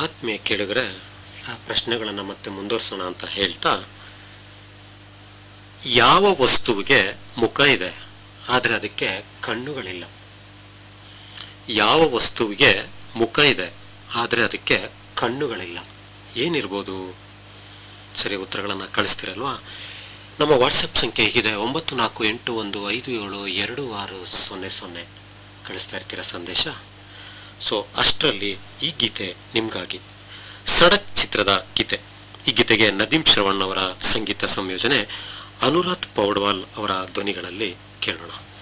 ಆತ್ಮೀಯ ಕೇಳಿದ್ರೆ ಆ ಪ್ರಶ್ನೆಗಳನ್ನು ಮತ್ತೆ ಮುಂದುವರ್ಸೋಣ ಅಂತ ಹೇಳ್ತಾ ಯಾವ ವಸ್ತುವಿಗೆ ಮುಖ ಇದೆ ಆದರೆ ಅದಕ್ಕೆ ಕಣ್ಣುಗಳಿಲ್ಲ ಯಾವ ವಸ್ತುವಿಗೆ ಮುಖ ಇದೆ ಆದರೆ ಅದಕ್ಕೆ ಕಣ್ಣುಗಳಿಲ್ಲ ಏನಿರ್ಬೋದು ಸರಿ ಉತ್ತರಗಳನ್ನು ಕಳಿಸ್ತೀರಲ್ವಾ ನಮ್ಮ ವಾಟ್ಸಪ್ ಸಂಖ್ಯೆ ಹೀಗಿದೆ ಒಂಬತ್ತು ನಾಲ್ಕು ಎಂಟು ಒಂದು ಐದು ಏಳು ಎರಡು ಆರು ಸೊನ್ನೆ ಸೊನ್ನೆ ಕಳಿಸ್ತಾ ಇರ್ತೀರ ಸಂದೇಶ ಸೊ ಅಷ್ಟರಲ್ಲಿ ಈ ಗೀತೆ ನಿಮಗಾಗಿ ಸಡಕ್ ಚಿತ್ರದ ಗೀತೆ ಈ ಗೀತೆಗೆ ನದೀಂ ಶ್ರವಣ್ ಅವರ ಸಂಗೀತ ಸಂಯೋಜನೆ ಅನುರಾಧ್ ಪೌಡ್ವಾಲ್ ಅವರ ಧ್ವನಿಗಳಲ್ಲಿ ಕೇಳೋಣ